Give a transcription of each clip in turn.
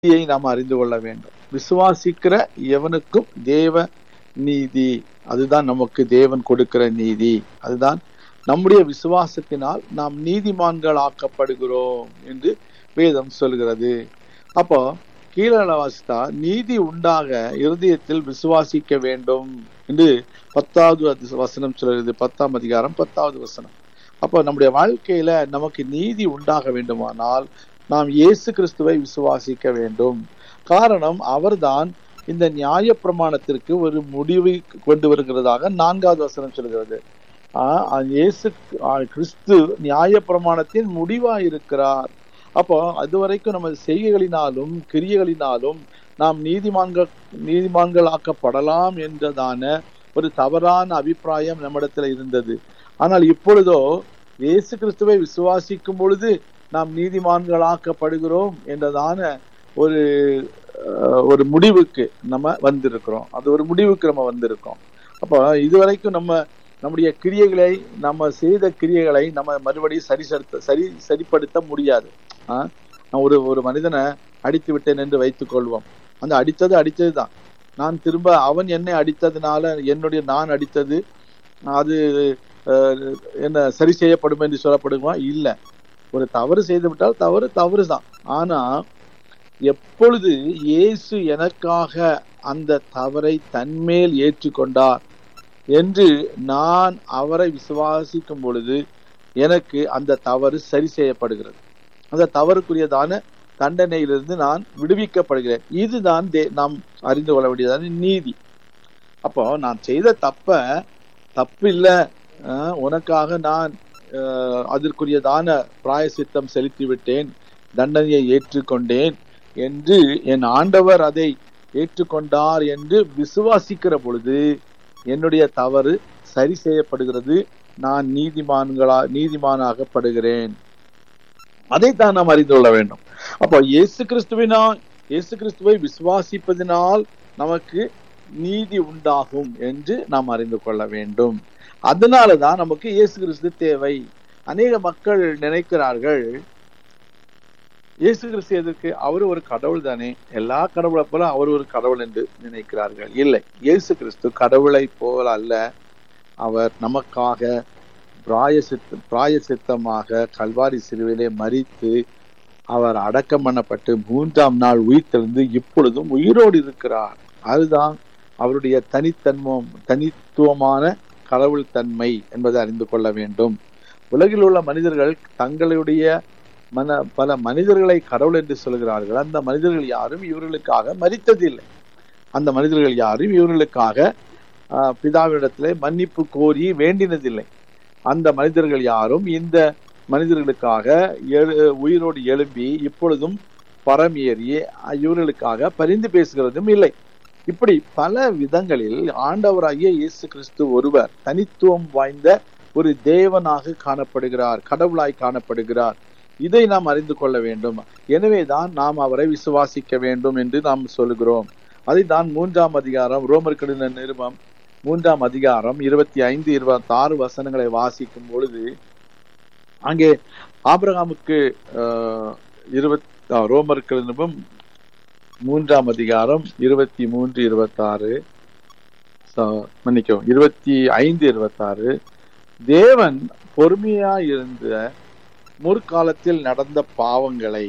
நீதியை நாம் அறிந்து கொள்ள வேண்டும் விசுவாசிக்கிற எவனுக்கும் தேவ நீதி அதுதான் நமக்கு தேவன் கொடுக்கிற நீதி அதுதான் நம்முடைய விசுவாசத்தினால் நாம் நீதிமான்கள் ஆக்கப்படுகிறோம் என்று வேதம் சொல்கிறது அப்போ கீழே வாசித்தா நீதி உண்டாக இருதயத்தில் விசுவாசிக்க வேண்டும் என்று பத்தாவது வசனம் சொல்கிறது பத்தாம் அதிகாரம் பத்தாவது வசனம் அப்போ நம்முடைய வாழ்க்கையில நமக்கு நீதி உண்டாக வேண்டுமானால் நாம் இயேசு கிறிஸ்துவை விசுவாசிக்க வேண்டும் காரணம் அவர்தான் இந்த நியாய பிரமாணத்திற்கு ஒரு முடிவை கொண்டு வருகிறதாக நான்காவது வசனம் சொல்கிறது இயேசு கிறிஸ்து நியாய பிரமாணத்தின் முடிவா இருக்கிறார் அப்போ அது வரைக்கும் நம்ம செய்கைகளினாலும் கிரியைகளினாலும் நாம் நீதிமான்கள் நீதிமான்கள் ஆக்கப்படலாம் என்றதான ஒரு தவறான அபிப்பிராயம் நம்மிடத்துல இருந்தது ஆனால் இப்பொழுதோ இயேசு கிறிஸ்துவை விசுவாசிக்கும் பொழுது நாம் நீதிமான்களாக்கப்படுகிறோம் என்றதான ஒரு ஒரு முடிவுக்கு நம்ம வந்திருக்கிறோம் அது ஒரு முடிவுக்கு நம்ம வந்திருக்கோம் அப்போ இதுவரைக்கும் நம்ம நம்முடைய கிரியைகளை நம்ம செய்த கிரியைகளை நம்ம மறுபடியும் சரி சரி சரிப்படுத்த முடியாது ஒரு ஒரு மனிதனை அடித்து விட்டேன் என்று வைத்துக் கொள்வோம் அந்த அடித்தது அடித்தது தான் நான் திரும்ப அவன் என்னை அடித்ததுனால என்னுடைய நான் அடித்தது அது என்ன சரி செய்யப்படும் என்று சொல்லப்படுமா இல்லை ஒரு தவறு செய்து விட்டால் தவறு தவறு தான் ஆனா எப்பொழுது இயேசு எனக்காக அந்த தவறை தன்மேல் ஏற்றுக்கொண்டார் என்று நான் அவரை விசுவாசிக்கும் பொழுது எனக்கு அந்த தவறு சரி செய்யப்படுகிறது அந்த தவறுக்குரியதான தண்டனையிலிருந்து நான் விடுவிக்கப்படுகிறேன் இதுதான் நாம் அறிந்து கொள்ள வேண்டியதான நீதி அப்போ நான் செய்த தப்ப தப்பு இல்லை உனக்காக நான் அதற்குரியதான பிராயசித்தம் செலுத்தி விட்டேன் தண்டனையை ஏற்றுக்கொண்டேன் என்று என் ஆண்டவர் அதை ஏற்றுக்கொண்டார் என்று விசுவாசிக்கிற பொழுது என்னுடைய தவறு சரி செய்யப்படுகிறது நான் நீதிமான்களா நீதிமானாகப்படுகிறேன் அதைத்தான் நாம் அறிந்து கொள்ள வேண்டும் அப்போ இயேசு கிறிஸ்துவினா இயேசு கிறிஸ்துவை விசுவாசிப்பதினால் நமக்கு நீதி உண்டாகும் என்று நாம் அறிந்து கொள்ள வேண்டும் அதனாலதான் நமக்கு இயேசு கிறிஸ்து தேவை அநேக மக்கள் நினைக்கிறார்கள் இயேசு கிறிஸ்து எதற்கு அவர் ஒரு கடவுள் தானே எல்லா கடவுளை போல அவர் ஒரு கடவுள் என்று நினைக்கிறார்கள் இல்லை இயேசு கிறிஸ்து கடவுளை போல அல்ல அவர் நமக்காக பிராயசித்த பிராயசித்தமாக கல்வாரி சிறுவிலே மறித்து அவர் அடக்கம் பண்ணப்பட்டு மூன்றாம் நாள் உயிர்த்தெழுந்து இப்பொழுதும் உயிரோடு இருக்கிறார் அதுதான் அவருடைய தனித்தன்மம் தனித்துவமான கடவுள் தன்மை என்பதை அறிந்து கொள்ள வேண்டும் உலகில் உள்ள மனிதர்கள் தங்களுடைய மன பல மனிதர்களை கடவுள் என்று சொல்கிறார்கள் அந்த மனிதர்கள் யாரும் இவர்களுக்காக மறித்ததில்லை அந்த மனிதர்கள் யாரும் இவர்களுக்காக பிதாவிடத்திலே மன்னிப்பு கோரி வேண்டினதில்லை அந்த மனிதர்கள் யாரும் இந்த மனிதர்களுக்காக உயிரோடு எழும்பி இப்பொழுதும் பரம் ஏறி இவர்களுக்காக பரிந்து பேசுகிறதும் இல்லை இப்படி பல விதங்களில் ஆண்டவராகிய இயேசு கிறிஸ்து ஒருவர் தனித்துவம் வாய்ந்த ஒரு தேவனாக காணப்படுகிறார் கடவுளாய் காணப்படுகிறார் இதை நாம் அறிந்து கொள்ள வேண்டும் எனவேதான் நாம் அவரை விசுவாசிக்க வேண்டும் என்று நாம் சொல்கிறோம் அதை தான் மூன்றாம் அதிகாரம் ரோமர் கடின நிருபம் மூன்றாம் அதிகாரம் இருபத்தி ஐந்து இருபத்தி ஆறு வசனங்களை வாசிக்கும் பொழுது அங்கே ஆபிரகாமுக்கு இருபத் ரோமர் நிருபம் மூன்றாம் அதிகாரம் இருபத்தி மூன்று இருபத்தி ஆறு மன்னிக்கவும் இருபத்தி ஐந்து இருபத்தி ஆறு தேவன் பொறுமையா இருந்த முற்காலத்தில் நடந்த பாவங்களை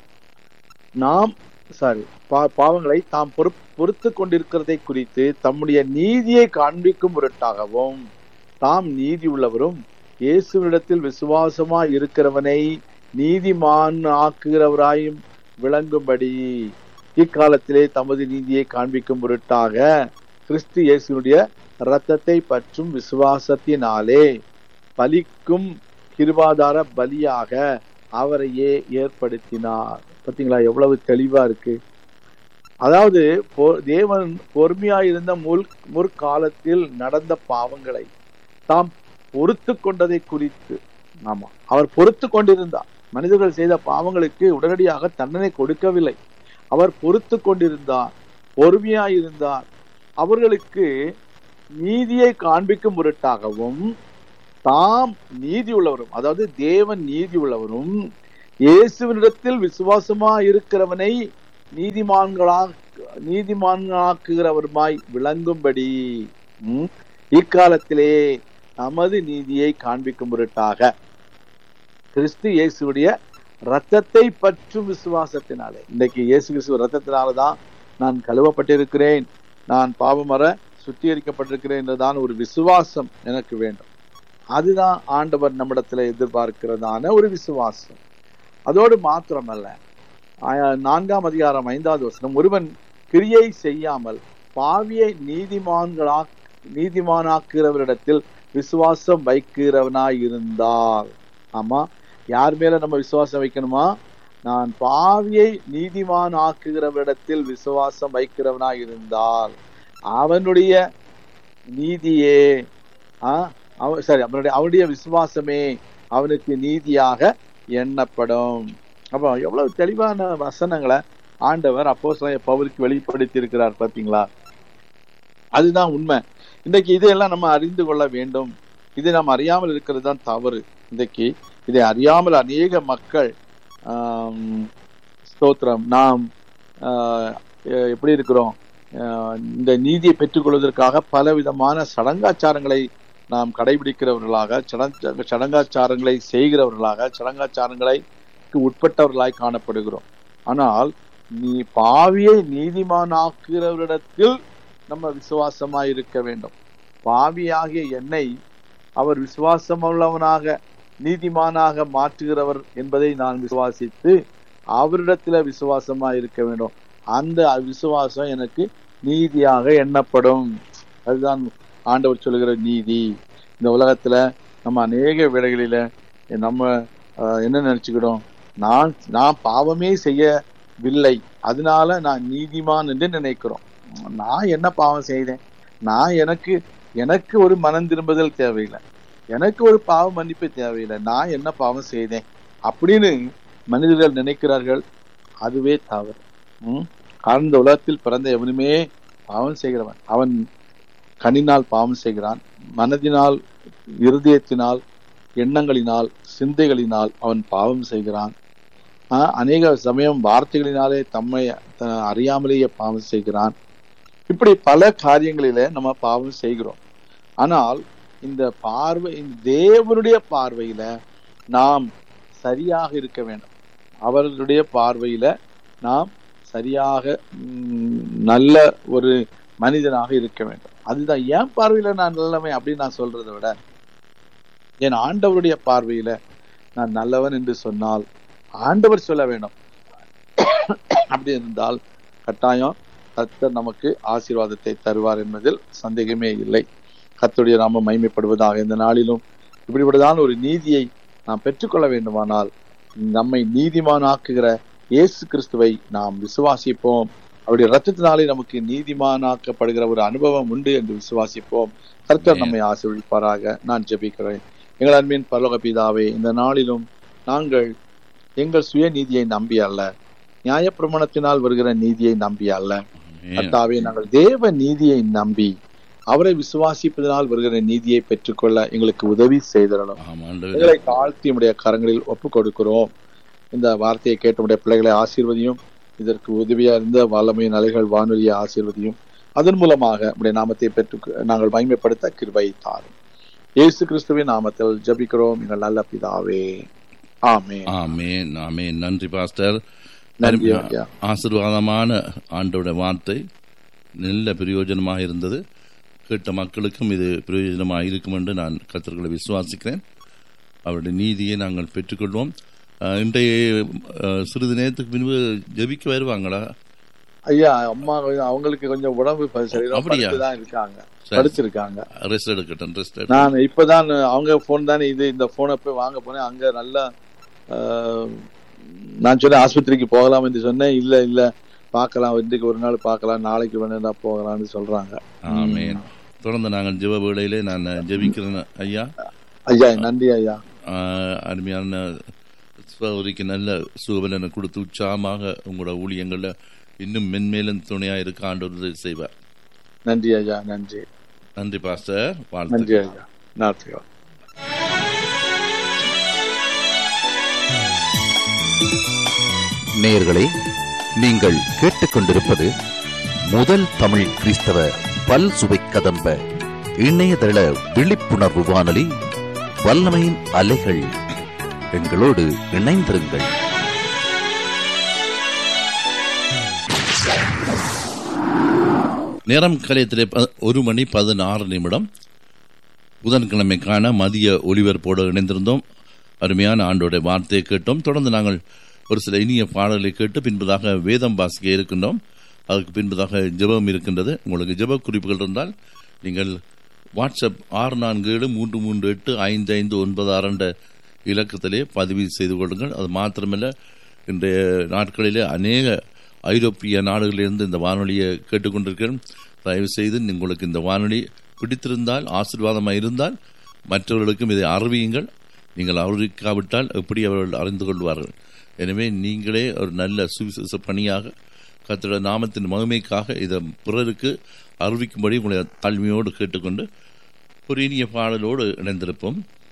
நாம் சாரி பாவங்களை தாம் பொறு பொறுத்து கொண்டிருக்கிறதை குறித்து தம்முடைய நீதியை காண்பிக்கும் பொருட்டாகவும் தாம் நீதி உள்ளவரும் இயேசுவிடத்தில் விசுவாசமா இருக்கிறவனை நீதிமான் ஆக்குகிறவராயும் விளங்கும்படி இக்காலத்திலே தமது நீதியை காண்பிக்கும் பொருட்டாக கிறிஸ்து இயேசுடைய இரத்தத்தை பற்றும் விசுவாசத்தினாலே பலிக்கும் கிருபாதார பலியாக அவரையே ஏற்படுத்தினார் பார்த்தீங்களா எவ்வளவு தெளிவா இருக்கு அதாவது தேவன் பொறுமையா இருந்த முல் முற்காலத்தில் நடந்த பாவங்களை தாம் பொறுத்து கொண்டதை குறித்து ஆமா அவர் பொறுத்து கொண்டிருந்தார் மனிதர்கள் செய்த பாவங்களுக்கு உடனடியாக தண்டனை கொடுக்கவில்லை அவர் பொறுத்து கொண்டிருந்தார் பொறுமையா இருந்தார் அவர்களுக்கு நீதியை காண்பிக்கும் பொருட்டாகவும் தாம் நீதி உள்ளவரும் அதாவது தேவன் நீதி உள்ளவரும் இயேசுவனிடத்தில் விசுவாசமா இருக்கிறவனை நீதிமான்களா நீதிமான்களாக்குகிறவருமாய் விளங்கும்படி ம், இக்காலத்திலே நமது நீதியை காண்பிக்கும் பொருட்டாக கிறிஸ்து இயேசுடைய ரத்தத்தை பற்றும் விசுவாசத்தினாலே இன்னைக்கு இயேசு கிறிஸ்துவ ரத்தத்தினாலதான் நான் கழுவப்பட்டிருக்கிறேன் நான் பாவமர சுத்திகரிக்கப்பட்டிருக்கிறேன் என்றுதான் ஒரு விசுவாசம் எனக்கு வேண்டும் அதுதான் ஆண்டவர் நம்மிடத்துல எதிர்பார்க்கிறதான ஒரு விசுவாசம் அதோடு மாத்திரமல்ல ஆ- நான்காம் அதிகாரம் ஐந்தாவது வசனம் ஒருவன் கிரியை செய்யாமல் பாவியை நீதிமான்களா நீதிமானாக்குகிறவரிடத்தில் விசுவாசம் வைக்கிறவனாய் இருந்தால் ஆமா யார் மேல நம்ம விசுவாசம் வைக்கணுமா நான் பாவியை நீதிமான் ஆக்குகிறவரிடத்தில் விசுவாசம் வைக்கிறவனாய் இருந்தால் அவனுடைய நீதியே ஆ, அவ சரி அவனுடைய அவனுடைய விசுவாசமே அவனுக்கு நீதியாக எண்ணப்படும் அப்போ எவ்வளவு தெளிவான வசனங்களை ஆண்டவர் அப்போ பவுலுக்கு வெளிப்படுத்தி இருக்கிறார் பாத்தீங்களா அதுதான் உண்மை இன்றைக்கு இதையெல்லாம் நம்ம அறிந்து கொள்ள வேண்டும் இதை நாம் அறியாமல் இருக்கிறது தான் தவறு இன்றைக்கு இதை அறியாமல் அநேக மக்கள் ஆம், ஸ்தோத்திரம் நாம் ஆஹ், எ- எப்படி இருக்கிறோம் ஆஹ், இந்த நீதியை பெற்றுக்கொள்வதற்காக பல விதமான சடங்காச்சாரங்களை நாம் கடைபிடிக்கிறவர்களாக சடங்க சடங்காச்சாரங்களை செய்கிறவர்களாக சடங்காச்சாரங்களை உட்பட்டவர்களாய் காணப்படுகிறோம் ஆனால் நீ பாவியை நீதிமானாக்குகிறவரிடத்தில் நம்ம விசுவாசமாய் இருக்க வேண்டும் பாவியாகிய என்னை அவர் விசுவாசமுள்ளவனாக நீதிமானாக மாற்றுகிறவர் என்பதை நான் விசுவாசித்து அவரிடத்துல விசுவாசமா இருக்க வேண்டும் அந்த விசுவாசம் எனக்கு நீதியாக எண்ணப்படும் அதுதான் ஆண்டவர் சொல்லுகிற நீதி இந்த உலகத்துல நம்ம அநேக வேளைகளில நம்ம ஆஹ், என்ன நினைச்சுக்கிட்டோம் நான் நான் பாவமே செய்யவில்லை அதனால நான் நீதிமான் என்று நினைக்கிறோம் நான் என்ன பாவம் செய்தேன் நான் எனக்கு எனக்கு ஒரு மனம் திரும்புதல் தேவையில்லை எனக்கு ஒரு பாவ மன்னிப்பு தேவையில்லை நான் என்ன பாவம் செய்தேன் அப்படின்னு மனிதர்கள் நினைக்கிறார்கள் அதுவே தவறு ம்? காரணம் இந்த உலகத்தில் பிறந்த எவனுமே பாவம் செய்கிறவன் அவன் கண்ணினால் பாவம் செய்கிறான் மனதினால் இருதயத்தினால் எண்ணங்களினால் சிந்தைகளினால் அவன் பாவம் செய்கிறான் ஆஹ், அநேக சமயம் வார்த்தைகளினாலே தம்மை த- அறியாமலேயே பாவம் செய்கிறான் இப்படி பல காரியங்களில நம்ம பாவம் செய்கிறோம் ஆனால் இந்த பார்வை இந்த தேவனுடைய பார்வையில நாம் சரியாக இருக்க வேண்டும் அவர்களுடைய பார்வையில நாம் சரியாக ம், நல்ல ஒரு மனிதனாக இருக்க வேண்டும் அதுதான் என் பார்வையில நான் நல்லவன் அப்படின்னு நான் சொல்றதை விட என் ஆண்டவருடைய பார்வையில நான் நல்லவன் என்று சொன்னால் ஆண்டவர் சொல்ல வேண்டும் அப்படி இருந்தால் கட்டாயம் கர்த்தர் நமக்கு ஆசீர்வாதத்தை தருவார் என்பதில் சந்தேகமே இல்லை கர்த்தருடைய நாம மைமைப்படுவதாக இந்த நாளிலும் இப்படிப்பட்டதான ஒரு நீதியை நாம் பெற்றுக்கொள்ள வேண்டுமானால் நம்மை நீதிமானாக்குகிற இயேசு கிறிஸ்துவை நாம் விசுவாசிப்போம் அவருடைய ரத்தத்தினாலே நமக்கு நீதிமானாக்கப்படுகிற ஒரு அனுபவம் உண்டு என்று விசுவாசிப்போம் கர்த்தர் நம்மை ஆசீர்வதிப்பாராக நான் ஜெபிக்கிறேன் எங்கள் அன்பின் பரலோக பிதாவே இந்த நாளிலும் நாங்கள் எங்கள் சுய நீதியை நம்பி அல்ல நியாயப்பிரமாணத்தினால் வருகிற நீதியை நம்பி அல்ல கர்த்தாவே நாங்கள் தேவ நீதியை நம்பி அவரை விசுவாசிப்பதனால் வருகிற நீதியை பெற்றுக்கொள்ள எங்களுக்கு உதவி செய்திடணும் எங்களை தாழ்த்தி உடைய கரங்களில் ஒப்பு கொடுக்கிறோம் இந்த வார்த்தையை கேட்ட உடைய பிள்ளைகளை ஆசீர்வதியும் இதற்கு உதவியா இருந்த வல்லமை அலைகள் வானொலியை ஆசீர்வதியும் அதன் மூலமாக உடைய நாமத்தை பெற்று நாங்கள் மகிமைப்படுத்த கிருபை தாரும் இயேசு கிறிஸ்துவின் நாமத்தில் ஜபிக்கிறோம் எங்கள் நல்ல பிதாவே ஆமே ஆமேன் ஆமேன் நன்றி பாஸ்டர் நன்றி ஐயா ஆசீர்வாதமான ஆண்டோட வார்த்தை நல்ல பிரயோஜனமாக இருந்தது கேட்ட மக்களுக்கும் இது பிரயோஜனமாக இருக்கும் என்று நான் கர்த்தர்களை விசுவாசிக்கிறேன் அவருடைய நீதியை நாங்கள் பெற்றுக்கொள்வோம் அஹ், இன்றைய அஹ், சிறிது நேரத்துக்கு பின்பு ஜெபிக்க வருவாங்களா ஐயா அம்மா கொஞ்சம் அவங்களுக்கு கொஞ்சம் உடம்பு ப- சரியில்லை அப்படியா? தான் இருக்காங்க சரி. படிச்சிருக்காங்க ரெஸ்ட் எடுக்கட்டும் ரெஸ்ட் நான் இப்பதான் அவங்க போன் தானே இது இந்த போனை போய் வாங்க போனேன் அங்க நல்லா ஆஹ், நான் சொன்னேன் ஆஸ்பத்திரிக்கு போகலாம் என்று சொன்னேன் இல்ல இல்ல பார்க்கலாம் இன்றைக்கு ஒரு நாள் பார்க்கலாம் நாளைக்கு வேணா போகலாம்னு சொல்றாங்க ஆமேன் தொடர்ந்து நாங்கள் ஜெப வேளையிலே நான் ஜெபிக்கிறேன் ஐயா ஐயா நன்றி ஐயா ஆஹ், அருமையான சகோதரிக்கு நல்ல சுகபலனை கொடுத்து உற்சாகமாக உங்களோட ஊழியங்கள்ல இன்னும் மென்மேலும் துணையா இருக்க ஆண்டவர் உதவி செய்வார் நன்றி ஐயா நன்றி நன்றி பாஸ்டர் வாழ்த்து நன்றி ஐயா நன்றி நேயர்களே நீங்கள் கேட்டுக்கொண்டிருப்பது முதல் தமிழ் கிறிஸ்தவ பல் சுவை கதம்ப இணையதள விழிப்புணர்வு வானொலி வல்லமையின் அலைகள் எங்களோடு இணைந்திருங்கள் நேரம் கலையத்திலே ப- ஒரு மணி பதினாறு நிமிடம் புதன்கிழமைக்கான மதிய ஒலிபரப்போடு இணைந்திருந்தோம் அருமையான ஆண்டோட வார்த்தையை கேட்டோம் தொடர்ந்து நாங்கள் ஒரு சில இனிய பாடல்களை கேட்டு பின்பதாக வேதம் வாசிக்க இருக்கின்றோம் அதற்கு பின்பதாக ஜெபம் இருக்கின்றது உங்களுக்கு ஜெப குறிப்புகள் இருந்தால் நீங்கள் வாட்ஸ்அப் ஆறு நான்கு ஏழு மூன்று மூன்று எட்டு ஐந்து ஐந்து ஒன்பது ஆறு என்ற இலக்கத்திலே பதிவு செய்து கொள்ளுங்கள் அது மாத்திரமல்ல இன்றைய நாட்களிலே அநேக ஐரோப்பிய நாடுகளிலிருந்து இந்த வானொலியை கேட்டுக்கொண்டிருக்கிறேன் தயவு செய்து உங்களுக்கு இந்த வானொலி பிடித்திருந்தால் ஆசீர்வாதமாக இருந்தால் மற்றவர்களுக்கும் இதை அறிவியுங்கள் நீங்கள் அறிவிக்காவிட்டால் எப்படி அவர்கள் அறிந்து கொள்வார்கள் எனவே நீங்களே ஒரு நல்ல சுவிசேஷ பணியாக கர்த்தருடைய நாமத்தின் மகிமைக்காக இதை பிறருக்கு அறிவிக்கும்படி உங்களை தாழ்மையோடு கேட்டுக்கொண்டு ஒரு இனிய பாடலோடு இணைந்திருப்போம்